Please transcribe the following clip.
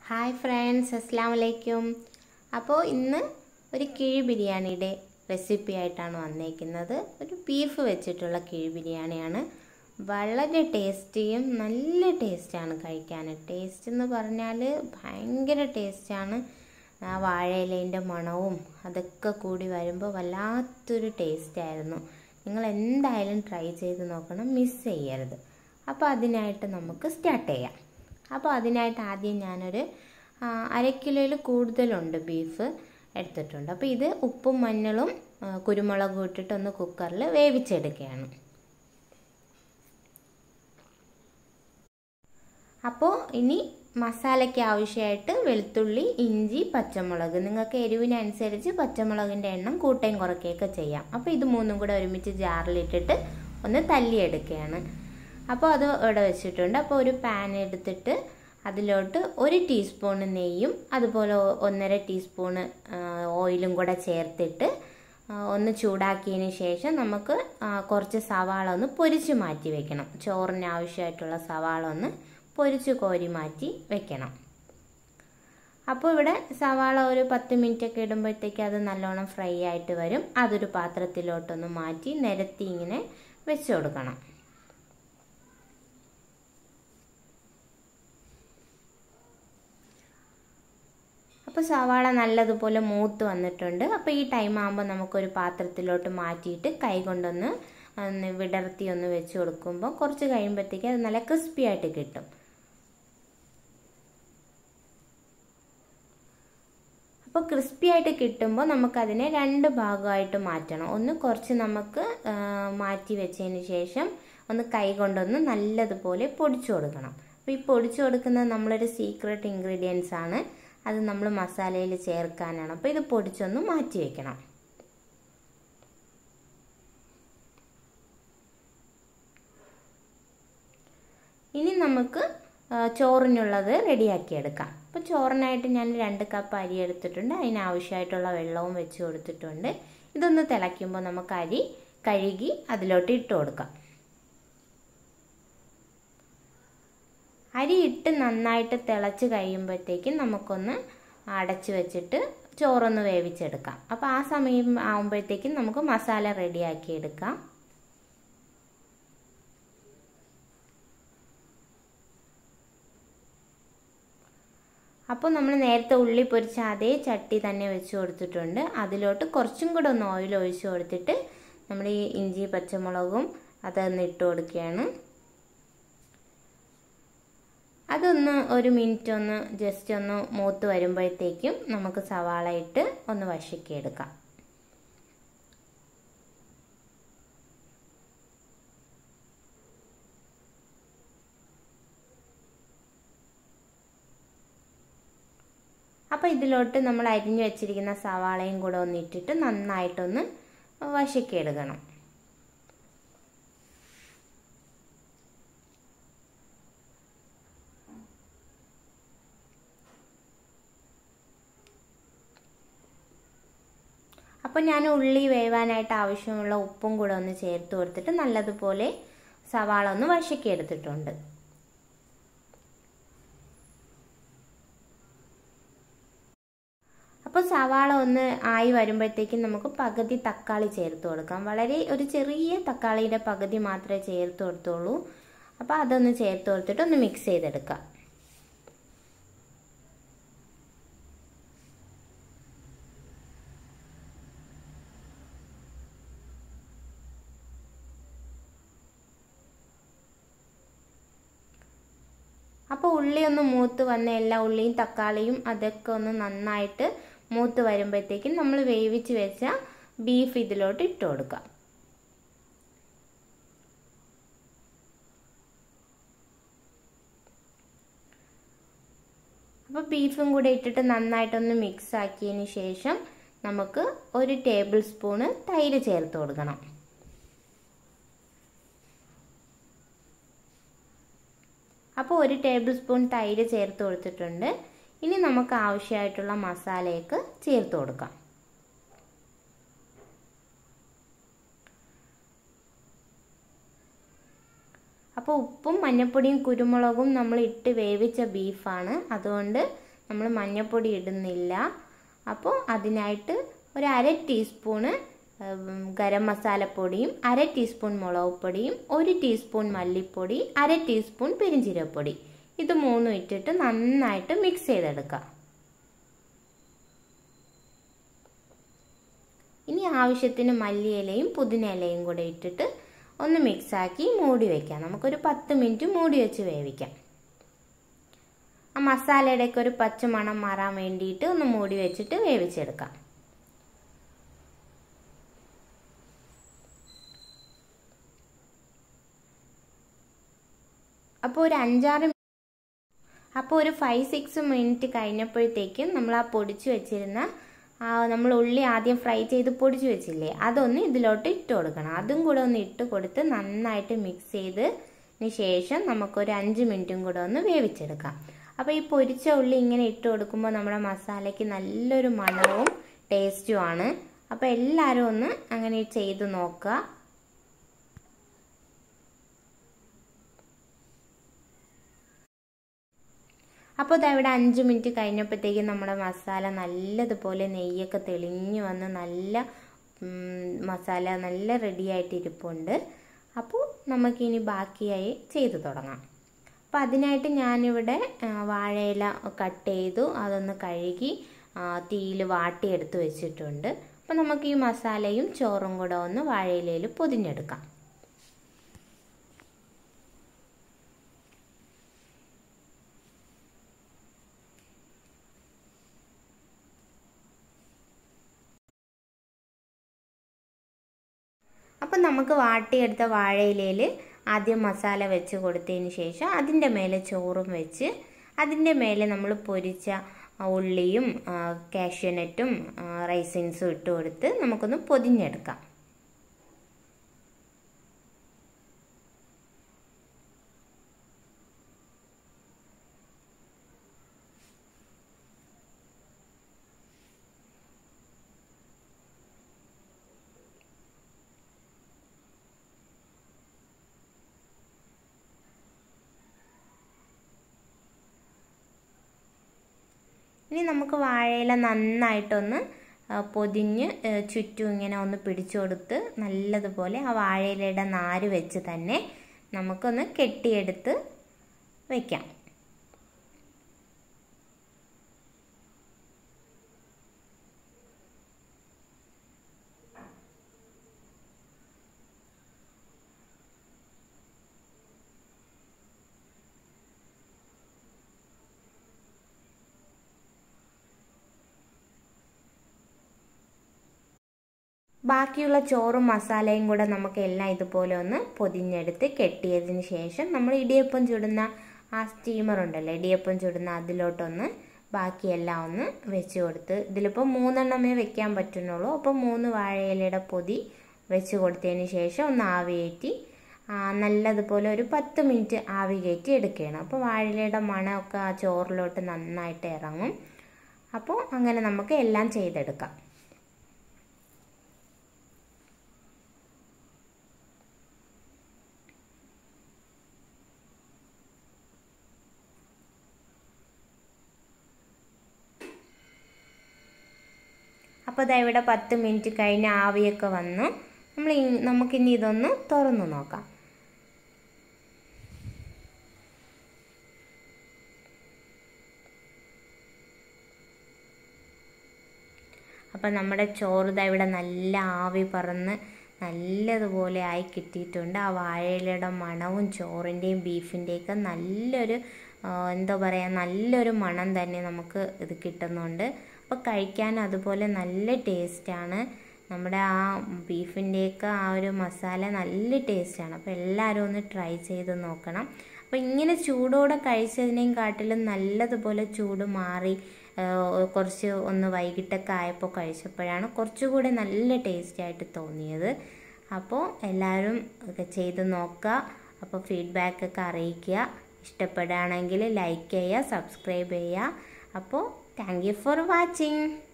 hi friends അസ്സാം വലൈക്കും അപ്പോൾ ഇന്ന് ഒരു കിഴി ബിരിയാണിയുടെ റെസിപ്പി ആയിട്ടാണ് വന്നേക്കുന്നത് ഒരു ബീഫ് വെച്ചിട്ടുള്ള കിഴി ബിരിയാണിയാണ് വളരെ ടേസ്റ്റിയും നല്ല ടേസ്റ്റാണ് കഴിക്കാൻ ടേസ്റ്റ് എന്ന് പറഞ്ഞാൽ ഭയങ്കര ടേസ്റ്റാണ് ആ വാഴയിലേൻ്റെ മണവും അതൊക്കെ കൂടി വരുമ്പോൾ വല്ലാത്തൊരു ടേസ്റ്റായിരുന്നു നിങ്ങൾ എന്തായാലും ട്രൈ ചെയ്ത് നോക്കണം മിസ് ചെയ്യരുത് അപ്പോൾ അതിനായിട്ട് നമുക്ക് സ്റ്റാർട്ട് ചെയ്യാം അപ്പോൾ അതിനായിട്ട് ആദ്യം ഞാനൊരു അര കിലോയിൽ കൂടുതലുണ്ട് ബീഫ് എടുത്തിട്ടുണ്ട് അപ്പോൾ ഇത് ഉപ്പും മഞ്ഞളും കുരുമുളകും ഇട്ടിട്ട് ഒന്ന് കുക്കറിൽ വേവിച്ചെടുക്കുകയാണ് അപ്പോൾ ഇനി മസാലയ്ക്ക് ആവശ്യമായിട്ട് വെളുത്തുള്ളി ഇഞ്ചി പച്ചമുളക് നിങ്ങൾക്ക് എരിവിനനുസരിച്ച് പച്ചമുളകിൻ്റെ എണ്ണം കൂട്ടയും കുറയ്ക്കുകയൊക്കെ ചെയ്യാം അപ്പോൾ ഇത് മൂന്നും കൂടെ ഒരുമിച്ച് ജാറിലിട്ടിട്ട് ഒന്ന് തല്ലിയെടുക്കുകയാണ് അപ്പോൾ അത് ഇവിടെ വെച്ചിട്ടുണ്ട് അപ്പോൾ ഒരു പാൻ എടുത്തിട്ട് അതിലോട്ട് ഒരു ടീസ്പൂൺ നെയ്യും അതുപോലെ ഒന്നര ടീസ്പൂണ് ഓയിലും കൂടെ ചേർത്തിട്ട് ഒന്ന് ചൂടാക്കിയതിന് ശേഷം നമുക്ക് കുറച്ച് സവാള ഒന്ന് പൊരിച്ച് മാറ്റി വെക്കണം ചോറിന് ആവശ്യമായിട്ടുള്ള സവാള ഒന്ന് പൊരിച്ച് കോരി മാറ്റി വെക്കണം അപ്പോൾ ഇവിടെ സവാള ഒരു പത്ത് മിനിറ്റ് ഒക്കെ ഇടുമ്പോഴത്തേക്ക് അത് നല്ലോണം ഫ്രൈ ആയിട്ട് വരും അതൊരു പാത്രത്തിലോട്ടൊന്ന് മാറ്റി നിരത്തി ഇങ്ങനെ വെച്ച് കൊടുക്കണം അപ്പോൾ സവാള നല്ലതുപോലെ മൂത്ത് വന്നിട്ടുണ്ട് അപ്പോൾ ഈ ടൈം ആകുമ്പോൾ നമുക്കൊരു പാത്രത്തിലോട്ട് മാറ്റിയിട്ട് കൈ കൊണ്ടൊന്ന് ഒന്ന് വിടർത്തി ഒന്ന് വെച്ച് കൊടുക്കുമ്പോൾ കുറച്ച് കഴിയുമ്പോഴത്തേക്ക് അത് നല്ല ക്രിസ്പി ആയിട്ട് കിട്ടും അപ്പോൾ ക്രിസ്പി ആയിട്ട് കിട്ടുമ്പോൾ നമുക്കതിനെ രണ്ട് ഭാഗമായിട്ട് മാറ്റണം ഒന്ന് കുറച്ച് നമുക്ക് മാറ്റി വെച്ചതിന് ശേഷം ഒന്ന് കൈ കൊണ്ടൊന്ന് നല്ലതുപോലെ പൊടിച്ചു കൊടുക്കണം അപ്പോൾ ഈ പൊടിച്ചു കൊടുക്കുന്നത് നമ്മളൊരു സീക്രട്ട് ഇൻഗ്രീഡിയൻസ് ആണ് അത് നമ്മൾ മസാലയിൽ ചേർക്കാനാണ് അപ്പോൾ ഇത് പൊടിച്ചൊന്ന് മാറ്റി വെക്കണം ഇനി നമുക്ക് ചോറിനുള്ളത് റെഡിയാക്കി എടുക്കാം അപ്പോൾ ചോറിനായിട്ട് ഞാൻ രണ്ട് കപ്പ് അരി എടുത്തിട്ടുണ്ട് അതിനാവശ്യമായിട്ടുള്ള വെള്ളവും വെച്ച് കൊടുത്തിട്ടുണ്ട് ഇതൊന്ന് തിളയ്ക്കുമ്പോൾ നമുക്ക് അരി കഴുകി അതിലോട്ട് ഇട്ട് കൊടുക്കാം അരി ഇട്ട് നന്നായിട്ട് തിളച്ച് കഴിയുമ്പോഴത്തേക്കും നമുക്കൊന്ന് അടച്ച് വെച്ചിട്ട് ചോറൊന്ന് വേവിച്ചെടുക്കാം അപ്പോൾ ആ സമയം ആകുമ്പോഴത്തേക്കും നമുക്ക് മസാല റെഡിയാക്കി എടുക്കാം അപ്പോൾ നമ്മൾ നേരത്തെ ഉള്ളി പൊരിച്ച അതേ ചട്ടി തന്നെ വെച്ച് കൊടുത്തിട്ടുണ്ട് അതിലോട്ട് കുറച്ചും കൂടെ ഒന്ന് ഓയിൽ ഒഴിച്ച് കൊടുത്തിട്ട് നമ്മൾ ഈ ഇഞ്ചി പച്ചമുളകും അതൊന്ന് ഇട്ട് കൊടുക്കുകയാണ് അതൊന്ന് ഒരു മിനിറ്റ് ഒന്ന് ജസ്റ്റ് ഒന്ന് മൂത്ത് വരുമ്പോഴത്തേക്കും നമുക്ക് സവാള ഇട്ട് ഒന്ന് വശക്കിയെടുക്കാം അപ്പോൾ ഇതിലോട്ട് നമ്മൾ അരിഞ്ഞു വെച്ചിരിക്കുന്ന സവാളയും കൂടെ ഒന്ന് ഇട്ടിട്ട് നന്നായിട്ടൊന്ന് വശക്കിയെടുക്കണം അപ്പോൾ ഞാൻ ഉള്ളി വേവാനായിട്ട് ആവശ്യമുള്ള ഉപ്പും കൂടെ ഒന്ന് ചേർത്ത് കൊടുത്തിട്ട് നല്ലതുപോലെ സവാള ഒന്ന് വശക്കി എടുത്തിട്ടുണ്ട് അപ്പോൾ സവാള ഒന്ന് ആയി വരുമ്പോഴത്തേക്കും നമുക്ക് പകുതി തക്കാളി ചേർത്ത് കൊടുക്കാം വളരെ ഒരു ചെറിയ തക്കാളിയുടെ പകുതി മാത്രമേ ചേർത്ത് കൊടുത്തുള്ളൂ അപ്പോൾ അതൊന്ന് ചേർത്ത് കൊടുത്തിട്ട് ഒന്ന് മിക്സ് ചെയ്തെടുക്കാം അപ്പോൾ ഉള്ളി ഒന്ന് മൂത്ത് വന്ന എല്ലാ ഉള്ളിയും തക്കാളിയും അതൊക്കെ ഒന്ന് നന്നായിട്ട് മൂത്ത് വരുമ്പോഴത്തേക്കും നമ്മൾ വേവിച്ച് വെച്ച ബീഫ് ഇതിലോട്ട് ഇട്ട് കൊടുക്കാം അപ്പോൾ ബീഫും കൂടെ ഇട്ടിട്ട് നന്നായിട്ടൊന്ന് മിക്സ് ആക്കിയതിന് ശേഷം നമുക്ക് ഒരു ടേബിൾ സ്പൂണ് തൈര് ചേർത്ത് കൊടുക്കണം അപ്പോൾ ഒരു ടേബിൾ സ്പൂൺ തൈര് ചേർത്ത് കൊടുത്തിട്ടുണ്ട് ഇനി നമുക്ക് ആവശ്യമായിട്ടുള്ള മസാലയൊക്കെ ചേർത്ത് കൊടുക്കാം അപ്പോൾ ഉപ്പും മഞ്ഞൾപ്പൊടിയും കുരുമുളകും നമ്മൾ ഇട്ട് വേവിച്ച ബീഫാണ് അതുകൊണ്ട് നമ്മൾ മഞ്ഞൾപ്പൊടി ഇടുന്നില്ല അപ്പോൾ അതിനായിട്ട് ഒരു അര ടീസ്പൂണ് ഗരം മസാലപ്പൊടിയും അര ടീസ്പൂൺ മുളക് പൊടിയും ഒരു ടീസ്പൂൺ മല്ലിപ്പൊടി അര ടീസ്പൂൺ പെരിഞ്ചീരകപ്പൊടി ഇത് മൂന്നും ഇട്ടിട്ട് നന്നായിട്ട് മിക്സ് ചെയ്തെടുക്കുക ഇനി ആവശ്യത്തിന് മല്ലിയിലയും പുതിനയിലയും കൂടെ ഇട്ടിട്ട് ഒന്ന് മിക്സാക്കി മൂടി വയ്ക്കാം നമുക്കൊരു പത്ത് മിനിറ്റ് മൂടി വെച്ച് വേവിക്കാം ആ മസാലയുടെയൊക്കെ ഒരു പച്ചമണം മാറാൻ വേണ്ടിയിട്ട് ഒന്ന് മൂടി വെച്ചിട്ട് വേവിച്ചെടുക്കാം അപ്പോൾ ഒരു അഞ്ചാറ് അപ്പോൾ ഒരു ഫൈവ് സിക്സ് മിനിറ്റ് കഴിഞ്ഞപ്പോഴത്തേക്കും നമ്മൾ ആ പൊടിച്ച് വെച്ചിരുന്ന നമ്മൾ ഉള്ളി ആദ്യം ഫ്രൈ ചെയ്ത് പൊടിച്ച് വെച്ചില്ലേ അതൊന്ന് ഇതിലോട്ട് ഇട്ട് കൊടുക്കണം അതും കൂടെ ഒന്ന് ഇട്ട് കൊടുത്ത് നന്നായിട്ട് മിക്സ് ചെയ്തതിന് ശേഷം നമുക്കൊരു അഞ്ച് മിനിറ്റും കൂടെ ഒന്ന് വേവിച്ചെടുക്കാം അപ്പോൾ ഈ പൊരിച്ച ഉള്ളി ഇങ്ങനെ ഇട്ട് കൊടുക്കുമ്പോൾ നമ്മുടെ മസാലയ്ക്ക് നല്ലൊരു മണവും ടേസ്റ്റും ആണ് അപ്പോൾ എല്ലാവരും ഒന്ന് അങ്ങനെ ചെയ്ത് നോക്കുക അപ്പോൾ ഇതാ ഇവിടെ അഞ്ച് മിനിറ്റ് കഴിഞ്ഞപ്പോഴത്തേക്കും നമ്മുടെ മസാല നല്ലതുപോലെ നെയ്യൊക്കെ തെളിഞ്ഞു വന്ന് നല്ല മസാല നല്ല റെഡിയായിട്ട് ഇരിപ്പുണ്ട് അപ്പോൾ നമുക്കിനി ബാക്കിയായി ചെയ്തു തുടങ്ങാം അപ്പോൾ അതിനായിട്ട് ഞാനിവിടെ വാഴയില കട്ട് ചെയ്തു അതൊന്ന് കഴുകി തീയിൽ വാട്ടിയെടുത്ത് വെച്ചിട്ടുണ്ട് അപ്പോൾ നമുക്ക് ഈ മസാലയും ചോറും കൂടെ ഒന്ന് വാഴയിലയിൽ പൊതിഞ്ഞെടുക്കാം അപ്പം നമുക്ക് വാട്ടിയെടുത്ത വാഴയിലയിൽ ആദ്യം മസാല വെച്ച് കൊടുത്തതിന് ശേഷം അതിൻ്റെ മേലെ ചോറും വെച്ച് അതിൻ്റെ മേലെ നമ്മൾ പൊരിച്ച ഉള്ളിയും കാഷ്യനട്ടും റൈസിൻസും ഇട്ട് കൊടുത്ത് നമുക്കൊന്ന് പൊതിഞ്ഞെടുക്കാം ഇനി നമുക്ക് വാഴയില നന്നായിട്ടൊന്ന് പൊതിഞ്ഞ് ചുറ്റും ഇങ്ങനെ ഒന്ന് പിടിച്ചു കൊടുത്ത് നല്ലതുപോലെ ആ വാഴയിലയുടെ നാര് വെച്ച് തന്നെ നമുക്കൊന്ന് കെട്ടിയെടുത്ത് വയ്ക്കാം ബാക്കിയുള്ള ചോറും മസാലയും കൂടെ നമുക്ക് എല്ലാം ഇതുപോലെ ഒന്ന് പൊതിഞ്ഞെടുത്ത് കെട്ടിയതിന് ശേഷം നമ്മൾ ഇടിയപ്പം ചുടുന്ന ആ സ്റ്റീമർ ഉണ്ടല്ലോ ഇടിയപ്പം ചുടുന്ന അതിലോട്ടൊന്ന് ബാക്കിയെല്ലാം ഒന്ന് വെച്ച് കൊടുത്ത് ഇതിലിപ്പോൾ മൂന്നെണ്ണമേ വെക്കാൻ പറ്റുന്നുള്ളൂ അപ്പോൾ മൂന്ന് വാഴയിലയുടെ പൊതി വെച്ച് കൊടുത്തതിന് ശേഷം ഒന്ന് ആവി കയറ്റി നല്ലതുപോലെ ഒരു പത്ത് മിനിറ്റ് ആവി കയറ്റി എടുക്കുകയാണ് അപ്പോൾ വാഴയിലയുടെ മണമൊക്കെ ആ ചോറിലോട്ട് നന്നായിട്ട് ഇറങ്ങും അപ്പോൾ അങ്ങനെ നമുക്ക് എല്ലാം ചെയ്തെടുക്കാം അപ്പോൾ ഇതാ ഇവിടെ പത്ത് മിനിറ്റ് കഴിഞ്ഞ് ആവിയൊക്കെ വന്നു നമ്മൾ നമുക്കിനി ഇതൊന്ന് തുറന്നു നോക്കാം അപ്പം നമ്മുടെ ചോറ് ഇതാ ഇവിടെ നല്ല ആവി പറന്ന് നല്ലതുപോലെ ആയി കിട്ടിയിട്ടുണ്ട് ആ വാഴയിലയുടെ മണവും ചോറിൻ്റെയും ബീഫിൻ്റെയൊക്കെ നല്ലൊരു എന്താ പറയുക നല്ലൊരു മണം തന്നെ നമുക്ക് ഇത് കിട്ടുന്നുണ്ട് അപ്പോൾ കഴിക്കാൻ അതുപോലെ നല്ല ടേസ്റ്റാണ് നമ്മുടെ ആ ബീഫിൻ്റെയൊക്കെ ആ ഒരു മസാല നല്ല ടേസ്റ്റാണ് അപ്പോൾ എല്ലാവരും ഒന്ന് ട്രൈ ചെയ്ത് നോക്കണം അപ്പോൾ ഇങ്ങനെ ചൂടോടെ കഴിച്ചതിനേയും കാട്ടിലും നല്ലതുപോലെ ചൂട് മാറി കുറച്ച് ഒന്ന് വൈകിട്ടൊക്കെ ആയപ്പോൾ കഴിച്ചപ്പോഴാണ് കുറച്ചുകൂടെ നല്ല ടേസ്റ്റി ആയിട്ട് തോന്നിയത് അപ്പോൾ എല്ലാവരും ഒക്കെ ചെയ്ത് നോക്കുക അപ്പോൾ ഫീഡ്ബാക്കൊക്കെ അറിയിക്കുക ഇഷ്ടപ്പെടുകയാണെങ്കിൽ ലൈക്ക് ചെയ്യുക സബ്സ്ക്രൈബ് ചെയ്യുക അപ്പോൾ താങ്ക് യു ഫോർ വാച്ചിങ്